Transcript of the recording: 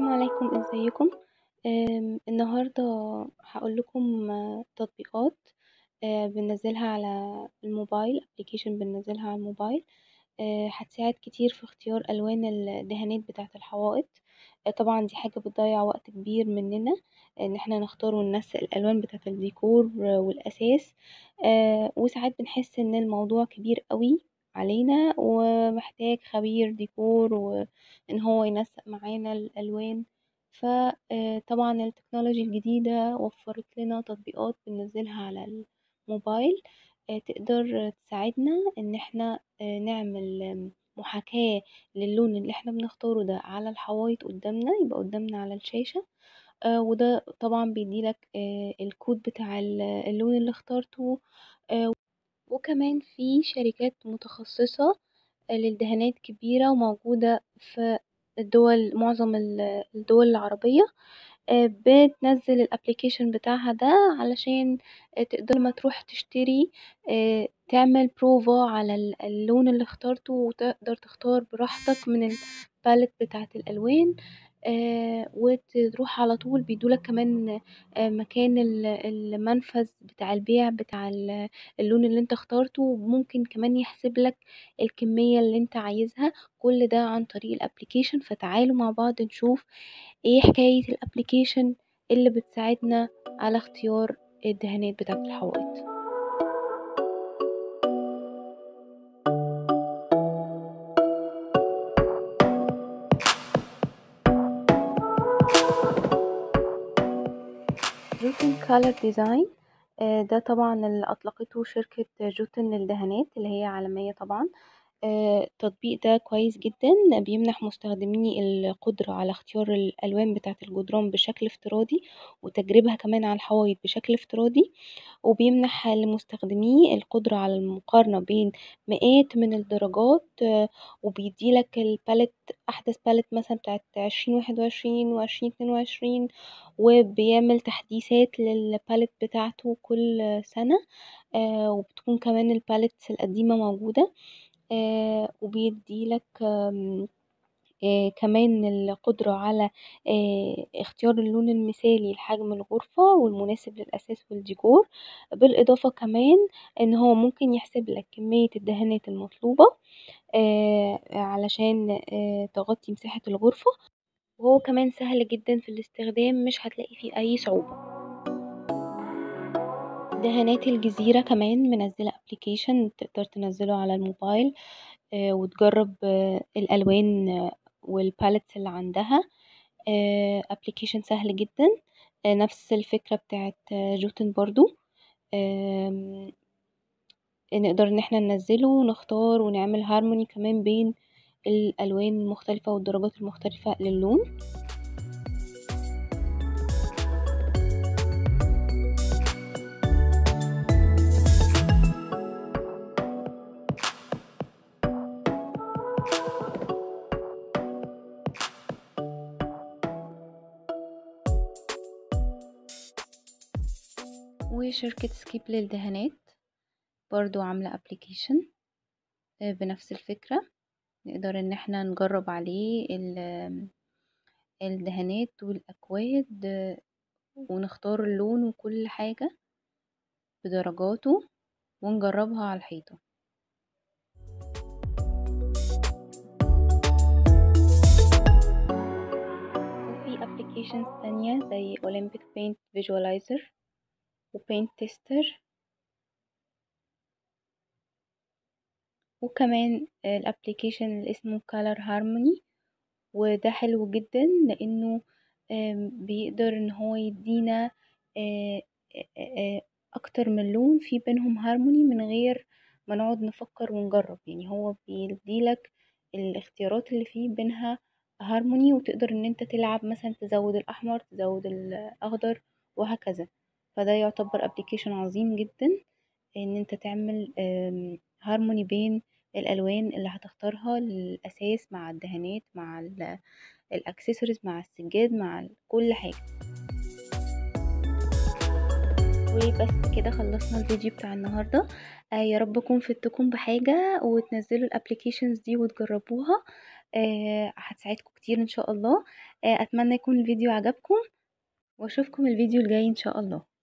السلام عليكم ازيكم آم، النهاردة هقول لكم تطبيقات آه، بننزلها على الموبايل application بننزلها على الموبايل آه، هتساعد كتير في اختيار ألوان الدهانات بتاعة الحوائط آه، طبعا دي حاجة بتضيع وقت كبير مننا ان احنا نختار وننسق الألوان بتاعة الديكور والأساس آه، وساعات بنحس ان الموضوع كبير قوي علينا ومحتاج خبير ديكور وان هو ينسق معانا الألوان فطبعا التكنولوجي الجديدة وفرت لنا تطبيقات بننزلها على الموبايل آه، تقدر تساعدنا ان احنا آه، نعمل محاكاة للون اللي احنا بنختاره ده على الحوايط قدامنا يبقى قدامنا على الشاشة آه، وده طبعا بيديلك آه، الكود بتاع ال- اللون اللي اخترته آه، وكمان في شركات متخصصة للدهانات كبيرة وموجودة في الدول معظم ال- الدول العربية آه، بتنزل الابليكيشن بتاعها ده علشان آه، تقدر ما تروح تشتري آه، تعمل بروفا على ال- اللون اللي اخترته وتقدر تختار براحتك من الباليت بتاعة الألوان آه، وتروح على طول بيدولك كمان آه، مكان ال- المنفذ بتاع البيع بتاع ال- اللون اللي انت اخترته وممكن كمان يحسبلك الكمية اللي انت عايزها كل ده عن طريق الابليكيشن فتعالوا مع بعض نشوف ايه حكاية الابليكيشن اللي بتساعدنا على اختيار الدهانات بتاعة الحوائط جوتن كالر ديزاين ده طبعا اللي اطلقته شركة جوتن للدهانات اللي هي عالمية طبعا آه، التطبيق ده كويس جدا بيمنح مستخدميه القدرة على اختيار الألوان بتاعة الجدران بشكل افتراضي وتجريبها كمان على الحوايط بشكل افتراضي وبيمنح لمستخدميه القدرة على المقارنة بين مئات من الدرجات آه، وبيديلك الباليت أحدث باليت مثلا بتاعت عشرين واحد وعشرين وعشرين اتنين وعشرين وبيعمل تحديثات للباليت بتاعته كل سنة آه، وبتكون كمان الباليتس القديمة موجودة آه وبيديلك آم، آه كمان القدرة على آه اختيار اللون المثالي لحجم الغرفة والمناسب للأساس والديكور بالإضافة كمان إن هو ممكن يحسب لك كمية الدهانات المطلوبة آه علشان آه تغطي مساحة الغرفة وهو كمان سهل جدا في الاستخدام مش هتلاقي فيه أي صعوبة دهانات الجزيرة كمان منزلة ابلكيشن تقدر تنزله على الموبايل آه، وتجرب آه، الألوان آه، والباليتس اللي عندها ابلكيشن سهل جدا آه، نفس الفكرة بتاعت آه، جوتن برضو آم، نقدر ان احنا ننزله ونختار ونعمل هارموني كمان بين الألوان المختلفة والدرجات المختلفة للون وشركة سكيب للدهانات برضو عاملة ابلكيشن بنفس الفكرة نقدر ان احنا نجرب عليه ال- الدهانات والأكواد آه، ونختار اللون وكل حاجة بدرجاته ونجربها على الحيطة وفي ابلكيشنز تانية زي Olympic Paint Visualizer و Paint Tester وكمان الابلكيشن اللي اسمه Color Harmony وده حلو جدا لانه آم، بيقدر ان هو يدينا آه، آه، آه، اكتر من لون في بينهم هارموني من غير ما نقعد نفكر ونجرب يعني هو بيديلك الاختيارات اللي فيه بينها هارموني وتقدر ان انت تلعب مثلا تزود الاحمر تزود الاخضر وهكذا فده يعتبر ابلكيشن عظيم جدا ان انت تعمل هارموني بين الالوان اللي هتختارها للاساس مع الدهانات مع الاكسسوارز مع السجاد مع كل حاجه وبس كده خلصنا الفيديو بتاع النهارده آه يا رب اكون فدتكم بحاجه وتنزلوا الابلكيشنز دي وتجربوها آه، هتساعدكم كتير ان شاء الله آه، اتمنى يكون الفيديو عجبكم واشوفكم الفيديو الجاي ان شاء الله